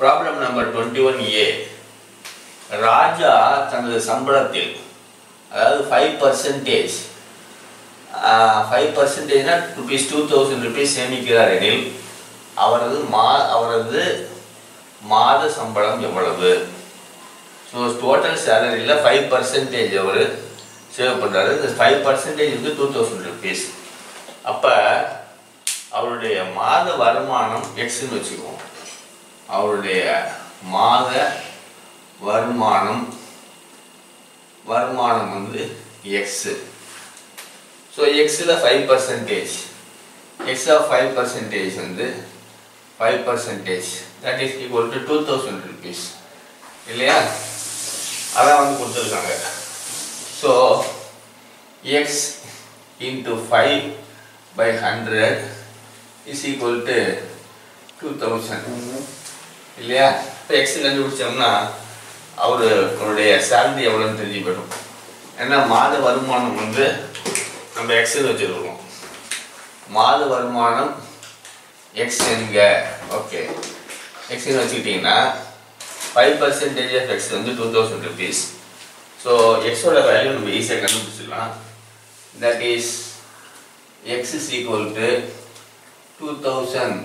problem number twenty one A Raja தனது சம்பளத்தில் அதாவது ஃபைவ் பர்சன்டேஜ் ஃபைவ் பர்சன்டேஜ்னா ருபீஸ் டூ தௌசண்ட் ருபீஸ் சேமிக்கிறார் எனில் அவரது மா அவரது மாத சம்பளம் எவ்வளவு ஸோ டோட்டல் சேலரியில் ஃபைவ் பர்சன்டேஜ் அவர் சேவ் பண்ணுறாரு இந்த ஃபைவ் பர்சன்டேஜ் வந்து டூ தௌசண்ட் ருபீஸ் அப்போ அவருடைய மாத வருமானம் எக்ஸ்ன்னு வச்சுக்குவோம் அவருடைய மாத வருமானம் வருமானம் வந்து எக்ஸு ஸோ எக்ஸில் five percentage x of five percentage வந்து five percentage that is equal to two thousand rupees இல்லையா அதான் வந்து கொடுத்துருக்காங்க so x into five by hundred is equal to two thousand இல்லையா இப்போ எக்ஸ் கண்டுபிடிச்சோம்னா அவருடைய சேலரி எவ்வளோன்னு தெரிஞ்சு போயிடும் ஏன்னா மாத வருமானம் வந்து நம்ம எக்ஸ்ன்னு வச்சுருக்கோம் மாத வருமானம் எக்ஸ் எங்க ஓகே எக்ஸ்ன்னு வச்சுக்கிட்டிங்கன்னா ஃபைவ் பர்சன்டேஜ் ஆஃப் எக்ஸ் வந்து டூ தௌசண்ட் ருபீஸ் ஸோ எக்ஸோட வேல்யூ நம்ம ஈஸியாக கண்டுபிடிச்சிடலாம் that is x is equal to two thousand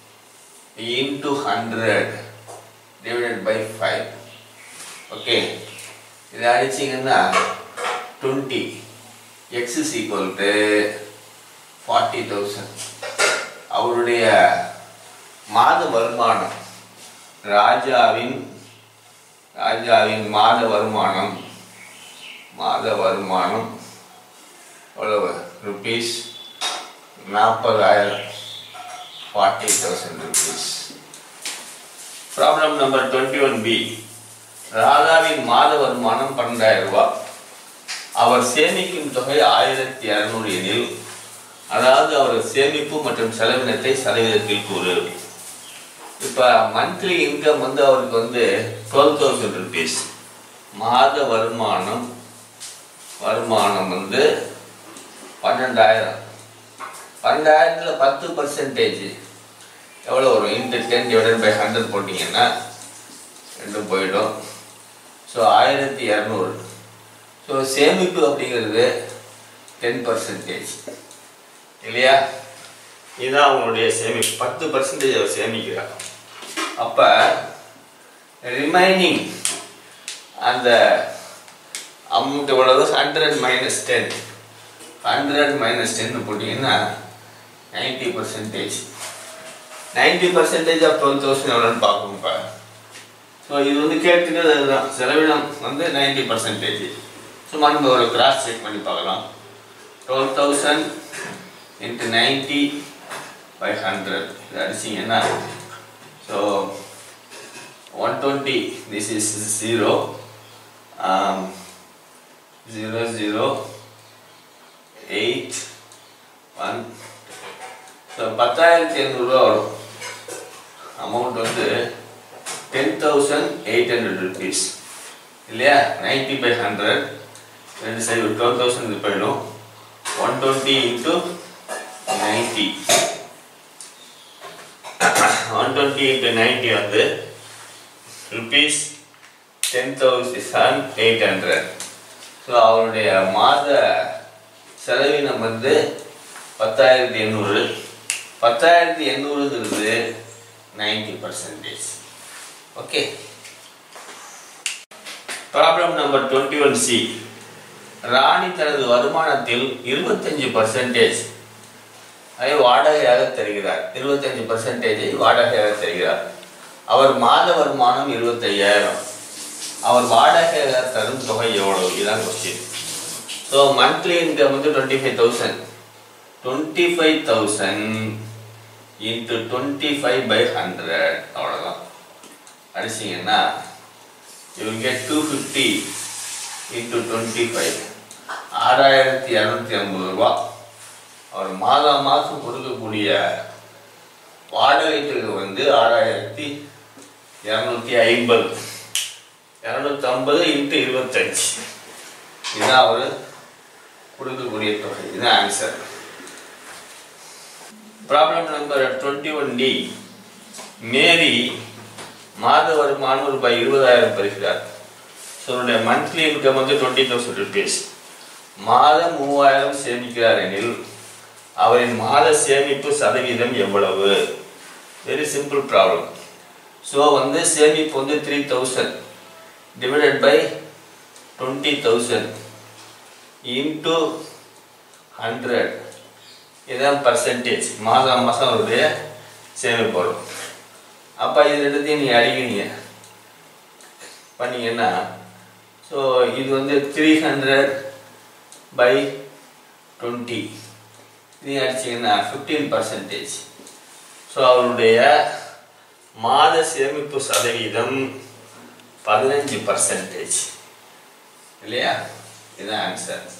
into hundred divided by five okay இதை அடிச்சிங்கன்னா twenty x is equal to forty thousand அவருடைய மாத வருமானம் ராஜாவின் ராஜாவின் மாத வருமானம் மாத வருமானம் எவ்வளவு ருபீஸ் நாற்பதாயிரம் forty thousand rupees problem number twenty one B ராதாவின் மாத வருமானம் பன்னெண்டாயிரம் ரூபாய் அவர் சேமிக்கும் தொகை ஆயிரத்தி இரநூறு எனில் அதாவது அவர் சேமிப்பு மற்றும் செலவினத்தை சதவீதத்தில் கூறு இப்போ மந்த்லி இன்கம் வந்து அவருக்கு வந்து டுவெல் தௌசண்ட் ருபீஸ் மாத வருமானம் வருமானம் வந்து பன்னெண்டாயிரம் பன்னெண்டாயிரத்தில் பத்து பர்சன்டேஜ் எவ்வளோ வரும் into ten divided by hundred போட்டிங்கன்னா ரெண்டு போயிடும் ஸோ ஆயிரத்தி இரநூறு ஸோ சேமிப்பு அப்படிங்கிறது டென் பர்சன்டேஜ் இல்லையா இதுதான் அவங்களுடைய சேமிப்பு பத்து பர்சன்டேஜ் அவர் சேமிக்கிறார் அப்போ ரிமைனிங் அந்த அமௌண்ட் எவ்வளவு hundred minus ten hundred minus ten போட்டிங்கன்னா ninety percentage ninety percentage of twelve thousand எவ்வளோன்னு பார்க்கணும் இப்போ ஸோ இது வந்து கேட்டுக்கிறது அதுதான் செலவினம் வந்து நைன்டி பர்சன்டேஜ் சும்மா நம்ம ஒரு கிராஸ் செக் பண்ணி பார்க்கலாம் twelve thousand into ninety by hundred இது அடிச்சிங்கன்னா so one twenty this is zero zero zero eight one so பத்தாயிரத்தி எழுநூறுவா வரும் அமௌண்ட் வந்து ten thousand eight hundred rupees இல்லையா நைன்டி பை ஹண்ட்ரட் ரெண்டு சைடு டுவெல் தௌசண்ட் இது போயிடும் one twenty into ninety one twenty into ninety வந்து rupees ten thousand eight hundred so அவருடைய மாத செலவினம் வந்து பத்தாயிரத்தி எண்ணூறு பத்தாயிரத்தி எண்ணூறுங்கிறது ninety percentage okay problem number twenty one C Rani தனது வருமானத்தில் இருபத்தஞ்சு பர்சன்டேஜ் அதை வாடகையாக தருகிறார் இருபத்தஞ்சு பர்சன்டேஜை வாடகையாக தருகிறார் அவர் மாத வருமானம் இருபத்தையாயிரம் அவர் வாடகையாக தரும் தொகை எவ்வளவு இதுதான் கொஸ்டின் ஸோ மந்த்லி இன்கம் வந்து twenty five thousand twenty five thousand into twenty five by hundred அவ்வளோதான் அடிச்சிங்கன்னா you get two fifty into twenty five ஆறாயிரத்தி இரநூத்தி ஐம்பது ரூபா அவர் மாதம் மாதம் கொடுக்கக்கூடிய வாடகை தொகை வந்து ஆறாயிரத்தி இரநூத்தி ஐம்பது இரநூத்தி ஐம்பது இன்ட்டு இருபத்தஞ்சு இதுதான் அவர் கொடுக்கக்கூடிய தொகை இதுதான் answer problem number twenty one D Mary மாத வருமானம் ரூபாய் இருபதாயிரம் பெறுகிறார் ஸோ அவருடைய மந்த்லி இன்கம் வந்து டுவெண்ட்டி தௌசண்ட் ருபீஸ் மாதம் மூவாயிரம் சேமிக்கிறார் எனில் அவரின் மாத சேமிப்பு சதவீதம் எவ்வளவு வெரி சிம்பிள் ப்ராப்ளம் ஸோ வந்து சேமிப்பு வந்து three thousand divided by twenty thousand into hundred இதுதான் பர்சன்டேஜ் மாதம் மாதம் அவருடைய சேமிப்பு வரும் அப்போ இது ரெண்டுத்தையும் நீங்கள் அடிக்கிறீங்க பண்ணீங்கன்னா ஸோ இது வந்து த்ரீ ஹண்ட்ரட் பை டுவெண்ட்டி இதையும் அடிச்சிங்கன்னா ஃபிஃப்டீன் பர்சன்டேஜ் ஸோ அவருடைய மாத சேமிப்பு சதவீதம் பதினஞ்சு பர்சன்டேஜ் இல்லையா இதுதான் ஆன்சர்